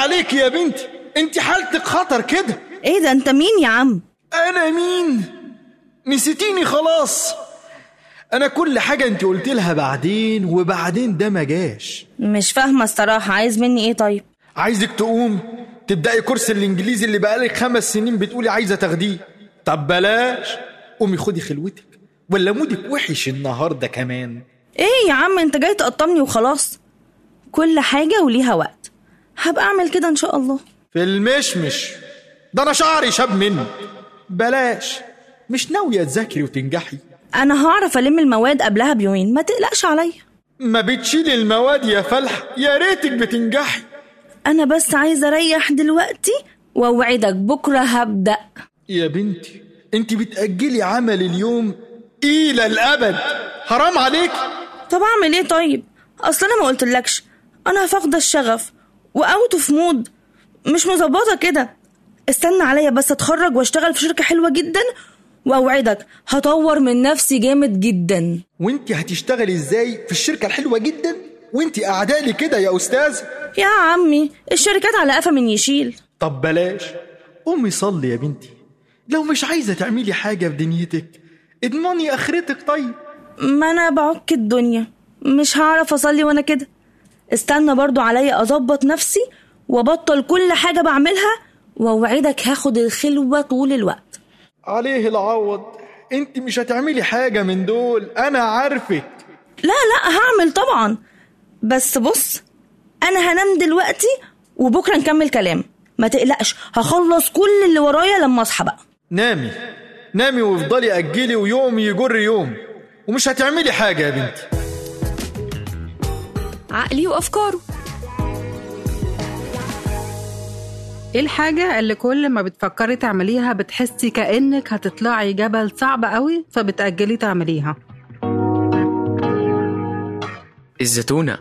عليك يا بنتي انت حالتك خطر كده ايه ده انت مين يا عم انا مين نسيتيني خلاص انا كل حاجه انت قلت لها بعدين وبعدين ده ما جاش مش فاهمه الصراحه عايز مني ايه طيب عايزك تقوم تبداي كورس الانجليزي اللي بقالك خمس سنين بتقولي عايزه تاخديه طب بلاش قومي خدي خلوتك ولا مودك وحش النهارده كمان ايه يا عم انت جاي تقطمني وخلاص كل حاجه وليها وقت هبقى اعمل كده ان شاء الله في المشمش ده انا شعري شاب منه بلاش مش ناويه تذاكري وتنجحي انا هعرف الم المواد قبلها بيومين ما تقلقش عليا ما بتشيلي المواد يا فلح يا ريتك بتنجحي انا بس عايزه اريح دلوقتي واوعدك بكره هبدا يا بنتي انت بتأجلي عمل اليوم إلى الأبد حرام عليك طب اعمل ايه طيب اصل انا ما قلتلكش انا فاقده الشغف واوت اوف مود مش مظبطه كده استنى عليا بس اتخرج واشتغل في شركه حلوه جدا واوعدك هطور من نفسي جامد جدا وانت هتشتغلي ازاي في الشركة الحلوة جدا وانت قاعدة لي كده يا أستاذ يا عمي الشركات على قفا من يشيل طب بلاش قومي صلي يا بنتي لو مش عايزة تعملي حاجة في دنيتك اضمني آخرتك طيب ما انا بعك الدنيا مش هعرف اصلي وانا كده استنى برضو عليا اظبط نفسي وابطل كل حاجه بعملها واوعدك هاخد الخلوه طول الوقت عليه العوض انت مش هتعملي حاجة من دول أنا عارفك لا لا هعمل طبعا بس بص انا هنام دلوقتي وبكره نكمل كلام ما تقلقش هخلص كل اللي ورايا لما اصحى بقى نامي نامي وافضلي أجلي ويوم يجر يوم ومش هتعملي حاجة يا بنتي عقلي وأفكاره ايه الحاجة اللي كل ما بتفكري تعمليها بتحسي كأنك هتطلعي جبل صعب قوي فبتأجلي تعمليها الزتونة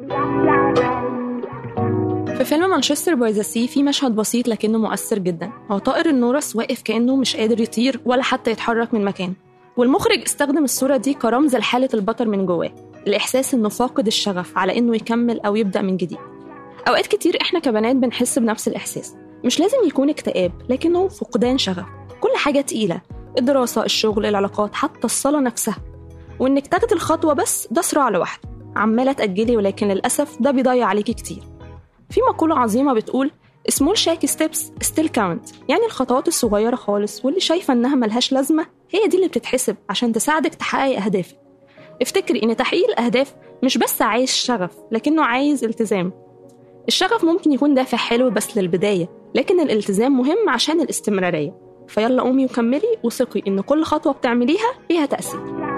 في فيلم مانشستر باي ذا سي في مشهد بسيط لكنه مؤثر جدا هو طائر النورس واقف كأنه مش قادر يطير ولا حتى يتحرك من مكانه والمخرج استخدم الصورة دي كرمز لحالة البطل من جواه الإحساس إنه فاقد الشغف على إنه يكمل أو يبدأ من جديد أوقات كتير إحنا كبنات بنحس بنفس الإحساس مش لازم يكون اكتئاب لكنه فقدان شغف كل حاجة تقيلة الدراسة الشغل العلاقات حتى الصلاة نفسها وإنك تاخدي الخطوة بس ده صراع لوحده عمالة تأجلي ولكن للأسف ده بيضيع عليكي كتير في مقولة عظيمة بتقول small shaky steps still count يعني الخطوات الصغيرة خالص واللي شايفة إنها ملهاش لازمة هي دي اللي بتتحسب عشان تساعدك تحققي أهدافك افتكري إن تحقيق الأهداف مش بس عايز شغف لكنه عايز التزام الشغف ممكن يكون دافع حلو بس للبداية لكن الالتزام مهم عشان الاستمرارية فيلا قومي وكملي وثقي إن كل خطوة بتعمليها ليها تأثير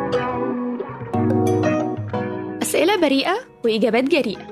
أسئلة بريئة وإجابات جريئة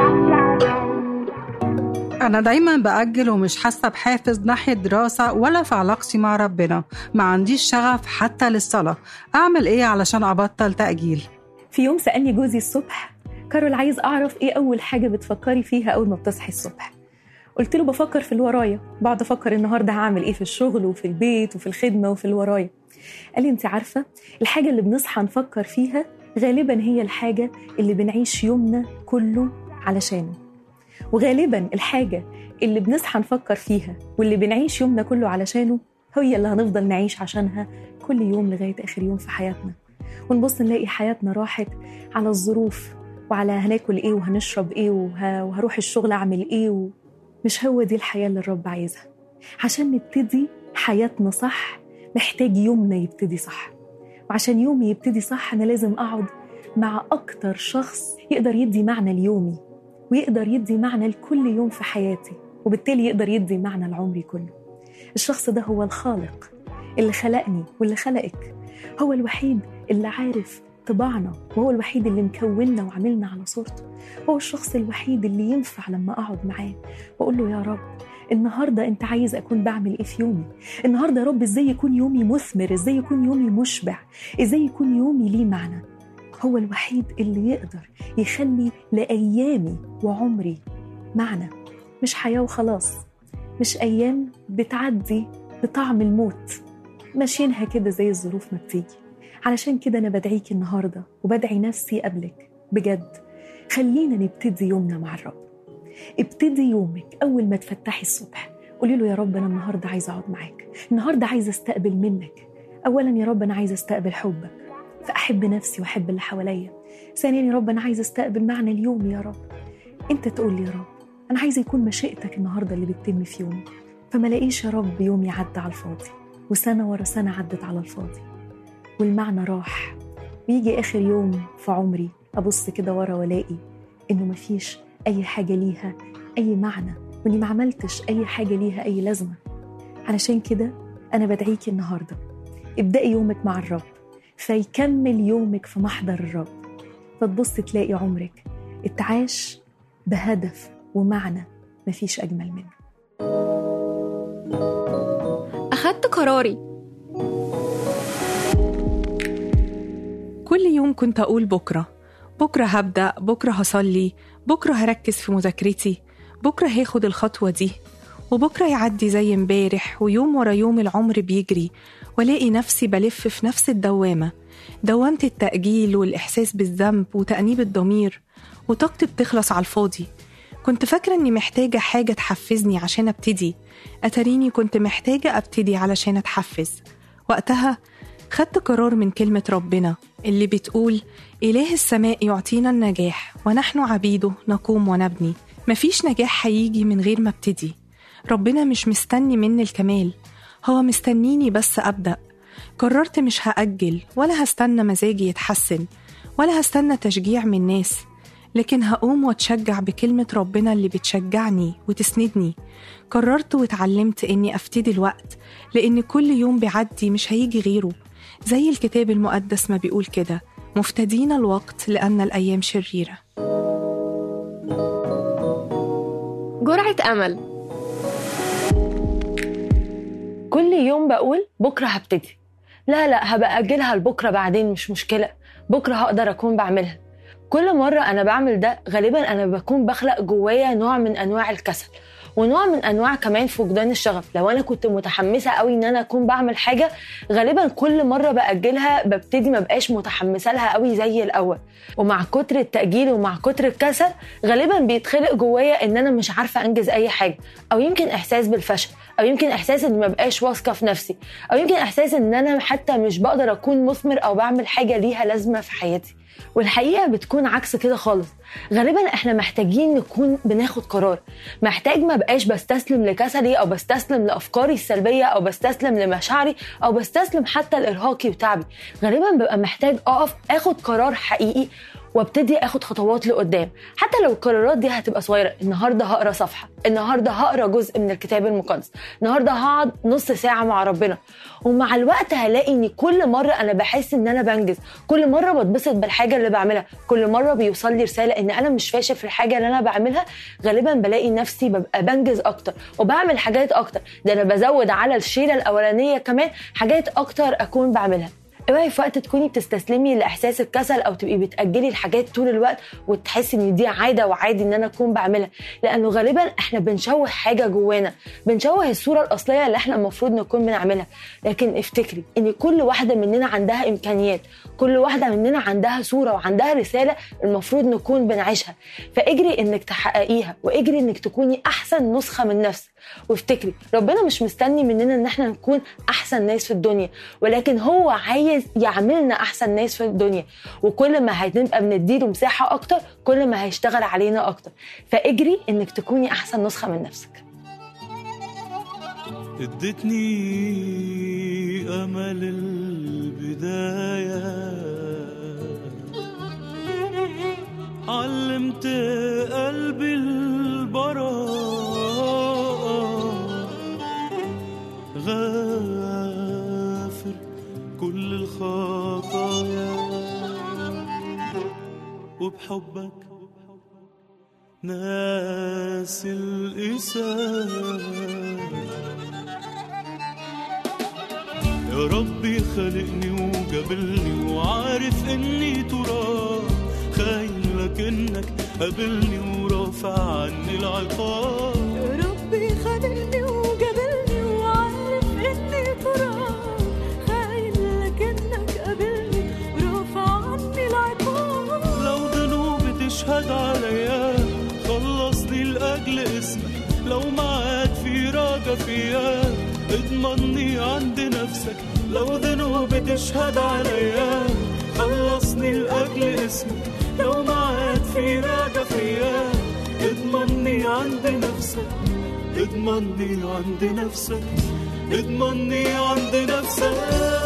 أنا دايما بأجل ومش حاسة بحافز ناحية دراسة ولا في علاقتي مع ربنا ما عنديش شغف حتى للصلاة أعمل إيه علشان أبطل تأجيل في يوم سألني جوزي الصبح كارول عايز أعرف إيه أول حاجة بتفكري فيها أول ما بتصحي الصبح قلت له بفكر في اللي ورايا بقعد أفكر النهاردة هعمل إيه في الشغل وفي البيت وفي الخدمة وفي اللي ورايا قال لي أنت عارفة الحاجة اللي بنصحى نفكر فيها غالبا هي الحاجة اللي بنعيش يومنا كله علشانه وغالبا الحاجة اللي بنصحى نفكر فيها واللي بنعيش يومنا كله علشانه هي اللي هنفضل نعيش عشانها كل يوم لغاية آخر يوم في حياتنا ونبص نلاقي حياتنا راحت على الظروف وعلى هناكل ايه وهنشرب ايه وه... وهروح الشغل اعمل ايه و... مش هو دي الحياة اللي الرب عايزها عشان نبتدي حياتنا صح محتاج يومنا يبتدي صح وعشان يومي يبتدي صح أنا لازم أقعد مع أكتر شخص يقدر يدي معنى ليومي ويقدر يدي معنى لكل يوم في حياتي وبالتالي يقدر يدي معنى لعمري كله الشخص ده هو الخالق اللي خلقني واللي خلقك هو الوحيد اللي عارف طباعنا وهو الوحيد اللي مكوننا وعملنا على صورته هو الشخص الوحيد اللي ينفع لما أقعد معاه وأقول له يا رب النهارده انت عايز اكون بعمل ايه في يومي النهارده يا رب ازاي يكون يومي مثمر ازاي يكون يومي مشبع ازاي يكون يومي ليه معنى هو الوحيد اللي يقدر يخلي لايامي وعمري معنى مش حياه وخلاص مش ايام بتعدي بطعم الموت ماشيينها كده زي الظروف ما بتيجي علشان كده انا بدعيك النهارده وبدعي نفسي قبلك بجد خلينا نبتدي يومنا مع الرب ابتدي يومك أول ما تفتحي الصبح قولي له يا رب أنا النهاردة عايزة أقعد معاك النهاردة عايزة أستقبل منك أولا يا رب أنا عايزة أستقبل حبك فأحب نفسي وأحب اللي حواليا ثانيا يا رب أنا عايزة أستقبل معنى اليوم يا رب أنت تقول لي يا رب أنا عايزة يكون مشيئتك النهاردة اللي بتتم في يومي فما لاقيش يا رب يوم يعدي على الفاضي وسنة ورا سنة عدت على الفاضي والمعنى راح ويجي آخر يوم في عمري أبص كده ورا وألاقي إنه مفيش أي حاجة ليها أي معنى وإني ما عملتش أي حاجة ليها أي لازمة علشان كده أنا بدعيكي النهاردة ابدأي يومك مع الرب فيكمل يومك في محضر الرب فتبص تلاقي عمرك اتعاش بهدف ومعنى مفيش أجمل منه أخدت قراري كل يوم كنت أقول بكرة بكرة هبدأ بكرة هصلي بكرة هركز في مذاكرتي بكرة هاخد الخطوة دي وبكرة يعدي زي امبارح ويوم ورا يوم العمر بيجري والاقي نفسي بلف في نفس الدوامة دوامة التأجيل والإحساس بالذنب وتأنيب الضمير وطاقتي بتخلص على الفاضي كنت فاكرة إني محتاجة حاجة تحفزني عشان أبتدي أتريني كنت محتاجة أبتدي علشان أتحفز وقتها خدت قرار من كلمة ربنا اللي بتقول إله السماء يعطينا النجاح ونحن عبيده نقوم ونبني مفيش نجاح هيجي من غير ما ابتدي ربنا مش مستني مني الكمال هو مستنيني بس أبدأ قررت مش هأجل ولا هستنى مزاجي يتحسن ولا هستنى تشجيع من ناس لكن هقوم واتشجع بكلمة ربنا اللي بتشجعني وتسندني قررت واتعلمت إني أفتدي الوقت لأن كل يوم بيعدي مش هيجي غيره زي الكتاب المقدس ما بيقول كده مفتدين الوقت لأن الأيام شريرة جرعة أمل كل يوم بقول بكره هبتدي لا لا هبقى اجلها لبكره بعدين مش مشكله بكره هقدر اكون بعملها كل مره انا بعمل ده غالبا انا بكون بخلق جوايا نوع من انواع الكسل ونوع من انواع كمان فقدان الشغف لو انا كنت متحمسه قوي ان انا اكون بعمل حاجه غالبا كل مره باجلها ببتدي ما بقاش متحمسه لها قوي زي الاول ومع كتر التاجيل ومع كتر الكسل غالبا بيتخلق جوايا ان انا مش عارفه انجز اي حاجه او يمكن احساس بالفشل او يمكن احساس اني ما بقاش واثقه في نفسي او يمكن احساس ان انا حتى مش بقدر اكون مثمر او بعمل حاجه ليها لازمه في حياتي والحقيقه بتكون عكس كده خالص غالبا احنا محتاجين نكون بناخد قرار محتاج ما بقاش بستسلم لكسلي او بستسلم لافكاري السلبيه او بستسلم لمشاعري او بستسلم حتى لارهاقي وتعبي غالبا ببقى محتاج اقف اخد قرار حقيقي وابتدي اخد خطوات لقدام حتى لو القرارات دي هتبقى صغيره النهارده هقرا صفحه النهارده هقرا جزء من الكتاب المقدس النهارده هقعد نص ساعه مع ربنا ومع الوقت هلاقي ان كل مره انا بحس ان انا بنجز كل مره بتبسط بالحاجه اللي بعملها كل مره بيوصل لي رساله ان انا مش فاشل في الحاجه اللي انا بعملها غالبا بلاقي نفسي ببقى بنجز اكتر وبعمل حاجات اكتر ده انا بزود على الشيله الاولانيه كمان حاجات اكتر اكون بعملها اوعي في وقت تكوني بتستسلمي لاحساس الكسل او تبقي بتاجلي الحاجات طول الوقت وتحسي ان دي عاده وعادي ان انا اكون بعملها لانه غالبا احنا بنشوه حاجه جوانا بنشوه الصوره الاصليه اللي احنا المفروض نكون بنعملها لكن افتكري ان كل واحده مننا عندها امكانيات كل واحده مننا عندها صوره وعندها رساله المفروض نكون بنعيشها فاجري انك تحققيها واجري انك تكوني احسن نسخه من نفسك وافتكري ربنا مش مستني مننا ان احنا نكون احسن ناس في الدنيا ولكن هو عايز يعملنا احسن ناس في الدنيا وكل ما هنبقى بنديله مساحه اكتر كل ما هيشتغل علينا اكتر فاجري انك تكوني احسن نسخه من نفسك ادتني امل البدايه علمت قلبي البراءه غافر كل الخطايا وبحبك ناس الإساءة يا ربي خلقني وجابلني وعارف اني تراب خاين لكنك قابلني ورافع عني العقاب يا ربي خلقني وجابلني وعارف اني تراب خاين لكنك قابلني ورافع عني العقاب لو ذنوبي تشهد عليا خلصني الآن اضمني عند نفسك لو ذنوبي تشهد عليا خلصني لأجل اسمك لو معاد في راجع فيا اضمني عند نفسك اضمني عند نفسك اضمني عند نفسك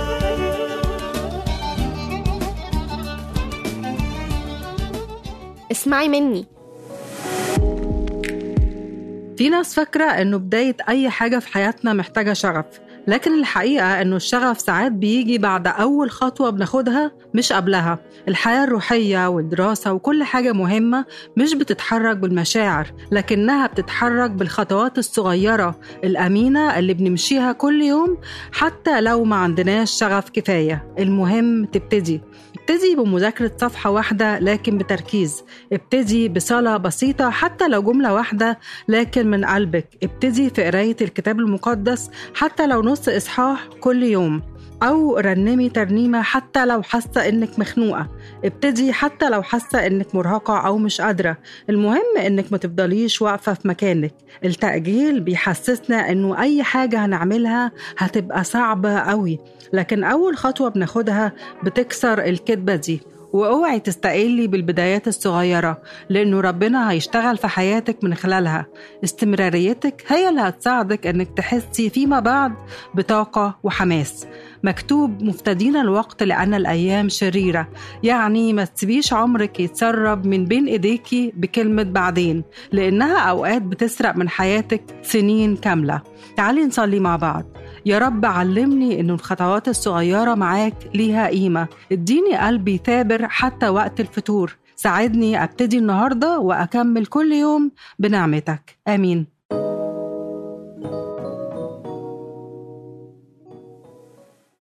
اسمعي مني في ناس فاكرة إنه بداية أي حاجة في حياتنا محتاجة شغف لكن الحقيقة إنه الشغف ساعات بيجي بعد أول خطوة بناخدها مش قبلها الحياة الروحية والدراسة وكل حاجة مهمة مش بتتحرك بالمشاعر لكنها بتتحرك بالخطوات الصغيرة الأمينة اللي بنمشيها كل يوم حتى لو ما عندناش شغف كفاية المهم تبتدي ابتدي بمذاكرة صفحة واحدة لكن بتركيز ابتدي بصلاة بسيطة حتى لو جملة واحدة لكن من قلبك ابتدي في قراية الكتاب المقدس حتى لو نص إصحاح كل يوم أو رنمي ترنيمة حتى لو حاسة إنك مخنوقة ابتدي حتى لو حاسة إنك مرهقة أو مش قادرة المهم إنك ما تفضليش واقفة في مكانك التأجيل بيحسسنا إنه أي حاجة هنعملها هتبقى صعبة قوي لكن أول خطوة بناخدها بتكسر الكذبة دي واوعي تستقلي بالبدايات الصغيرة لأنه ربنا هيشتغل في حياتك من خلالها استمراريتك هي اللي هتساعدك أنك تحسي فيما بعد بطاقة وحماس مكتوب مفتدين الوقت لأن الأيام شريرة يعني ما تسيبيش عمرك يتسرب من بين إيديكي بكلمة بعدين لأنها أوقات بتسرق من حياتك سنين كاملة تعالي نصلي مع بعض يا رب علمني إنه الخطوات الصغيرة معاك ليها قيمة اديني قلبي ثابر حتى وقت الفتور ساعدني أبتدي النهاردة وأكمل كل يوم بنعمتك آمين